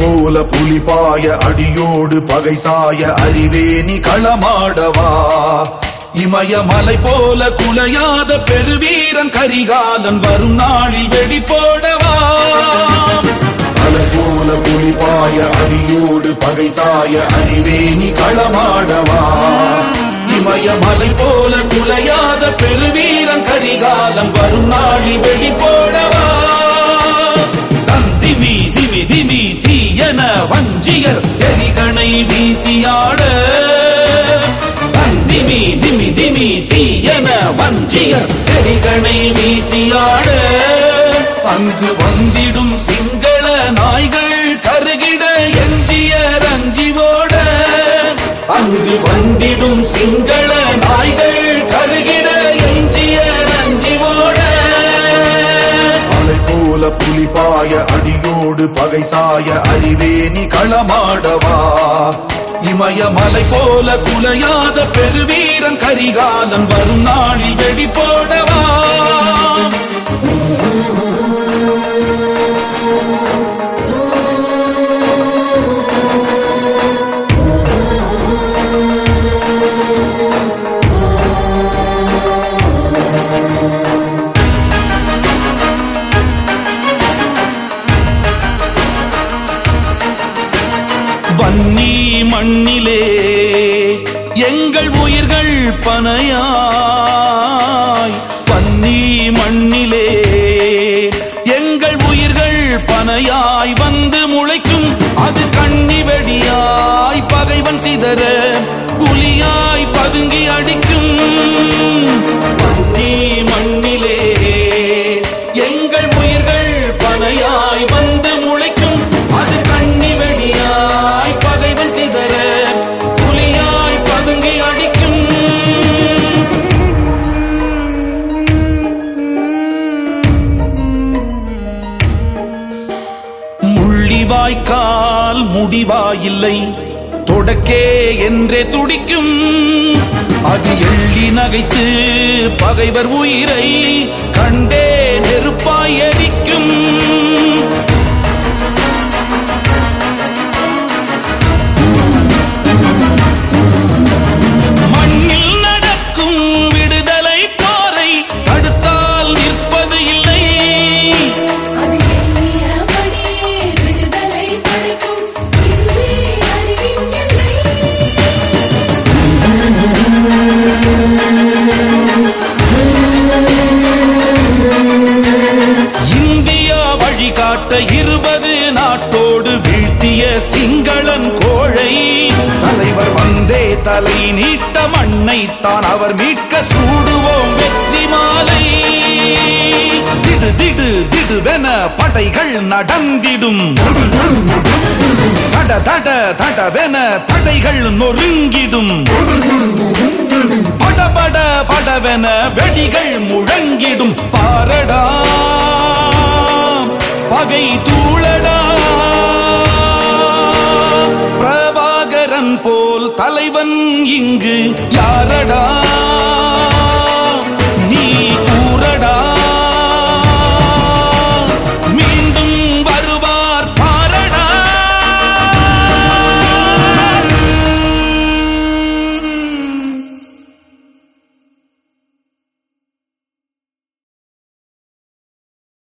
போல புலிபாய அடியோடு பகை சாய அறிவே நீ களமாடவா இமயமலை போல குலையாத பெருவீரன் கரிகாலன் வரும் நாளில் வெடி போடவா அலை போல புலிபாய அடியோடு பகை சாய அறிவே நீ களமாடவா இமயமலை போல குலையாத பெருவீரன் கரிகாலன் வரும் நாளில் வெடி போடவா திமி திமி திமி தீயன வஞ்சியர் எரிகணை வீசியாட திமி திமி திமி தீயன வஞ்சியர் எரிகணை வீசியாட அங்கு வந்திடும் சிங்கள நாய்கள் கருகிட எஞ்சிய ரஞ்சிவோட அங்கு வந்திடும் சிங்கள நாய்கள் கருகிட எஞ்சிய ரஞ்சிவோட அலை போல புலிபாய அடியோடு பகை சாய அறிவே நீ களமாடவா இமயமலை போல குலையாத பெருவீரன் கரிகாலன் வரும் நாளில் வெடி போடவா வன்னி மண்ணிலே எங்கள் உயிர்கள் பனையாய் வன்னி மண்ணிலே எங்கள் உயிர்கள் பனையாய் வந்து முளைக்கும் அது கண்ணி வெடியாய் பகைவன் சிதற புலியாய் பதுங்கி அடிக்கும் வன்னி மண்ணிலே எங்கள் உயிர்கள் பனையாய் வந்து முளைக்கும் அது கண்ணி வெடியாய் பகைவன் சிதற புலியாய் பதுங்கி அடிக்கும் முள்ளிவாய்க்கால் முடிவாயில்லை தொடக்கே என்றே துடிக்கும் அது எள்ளி நகைத்து பகைவர் உயிரை கண்டே நெருப்பாய் எரிக்கும் மண்ணில் நடக்கும் விடுதலை போரை தடுத்தால் நிற்பது இல்லை அது எண்ணியபடியே விடுதலை படைக்கும் இதுவே அறிவின் எல்லை இந்தியா வழிகாட்ட இருபது நாட்டோடு வீழ்த்திய சிங்களன் கோழை தலைவர் வந்தே தலை நீட்ட மண்ணை தான் அவர் மீட்க சூடுவோம் வெற்றி மாலை திடு திடு திடுவென படைகள் நடந்திடும் தட தட தடவென தடைகள் நொறுங்கிடும் படபட படவென வெடிகள் முழங்கிடும் பாரடா பகை தூளடா பிரபாகரன் போல் தலைவன் இங்கு யாரடா